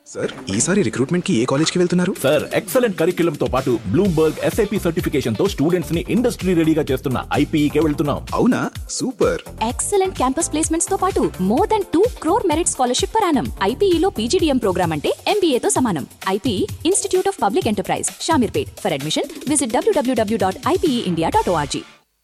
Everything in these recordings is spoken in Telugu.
సార్ ఈసారి రిక్రూట్మెంట్ కి ఏ కాలేజ్ కి వెళ్తున్నారు సార్ ఎక్సలెంట్ కరిక్యులం తో పాటు బ్లూంబర్గ్ ఎస్ఐపి సర్టిఫికేషన్ తో స్టూడెంట్స్ ని ఇండస్ట్రీ రెడీగా చేస్తున్న ఐపీఈకే వెళ్తున్నాం అవునా సూపర్ ఎక్సలెంట్ క్యాంపస్ ప్లేస్మెంట్స్ తో పాటు more than two crore merit scholarship పరానం ఐపీఈలో పీజీడీఎం ప్రోగ్రామ్ అంటే MBA తో సమానం I P E Institute of Public Enterprise Shamirpet for admission visit W W W dot India dot O R G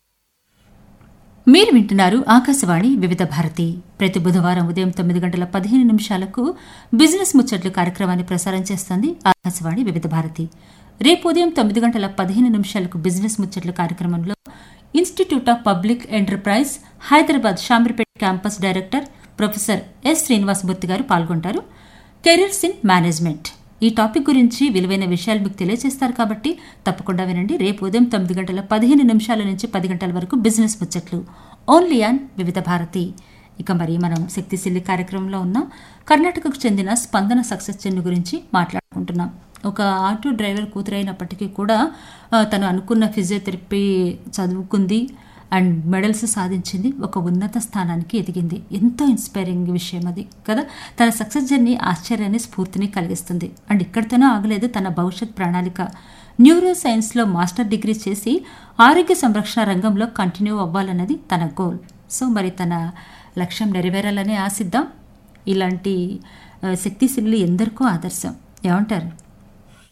మీరు వింటున్నారు ఆకాశవాణి వివిధ భారతి ప్రతి బుధవారం ఉదయం తొమ్మిది గంటల పదిహేను నిమిషాలకు బిజినెస్ ముచ్చట్లు కార్యక్రమాన్ని ప్రసారం చేస్తుంది ఆకాశవాణి వివిధ భారతి రేపు ఉదయం తొమ్మిది గంటల పదిహేను నిమిషాలకు బిజినెస్ ముచ్చట్లు కార్యక్రమంలో Institute of Public Enterprise Hyderabad Shamirpeta campus director professor S Srinivasamurthy garu పాల్గొంటారు కెరీర్స్ ఇన్ మేనేజ్మెంట్ ఈ టాపిక్ గురించి విలువైన విషయాలు మీకు తెలియజేస్తారు కాబట్టి తప్పకుండా వినండి రేపు ఉదయం తొమ్మిది గంటల పదిహేను నిమిషాల నుంచి పది గంటల వరకు బిజినెస్ ముచ్చట్లు ఓన్లీ ఆన్ వివిధ భారతి ఇక మరి మనం శక్తిశీలి కార్యక్రమంలో ఉన్నాం కర్ణాటకకు చెందిన స్పందన సక్సెస్ చెన్ను గురించి మాట్లాడుకుంటున్నాం ఒక ఆటో డ్రైవర్ కూతురైనప్పటికీ కూడా ఆ, తను అనుకున్న ఫిజియోథెరపీ చదువుకుంది అండ్ మెడల్స్ సాధించింది ఒక ఉన్నత స్థానానికి ఎదిగింది ఎంతో ఇన్స్పైరింగ్ విషయం అది కదా తన సక్సెస్ జర్నీ ఆశ్చర్యాన్ని స్ఫూర్తిని కలిగిస్తుంది అండ్ ఇక్కడితోనే ఆగలేదు తన భవిష్యత్ ప్రణాళిక న్యూరో సైన్స్లో మాస్టర్ డిగ్రీ చేసి ఆరోగ్య సంరక్షణ రంగంలో కంటిన్యూ అవ్వాలన్నది తన గోల్ సో మరి తన లక్ష్యం నెరవేరాలని ఆశిద్దాం ఇలాంటి ఆ, శక్తిశీలు ఎందరికో ఆదర్శం ఏమంటారు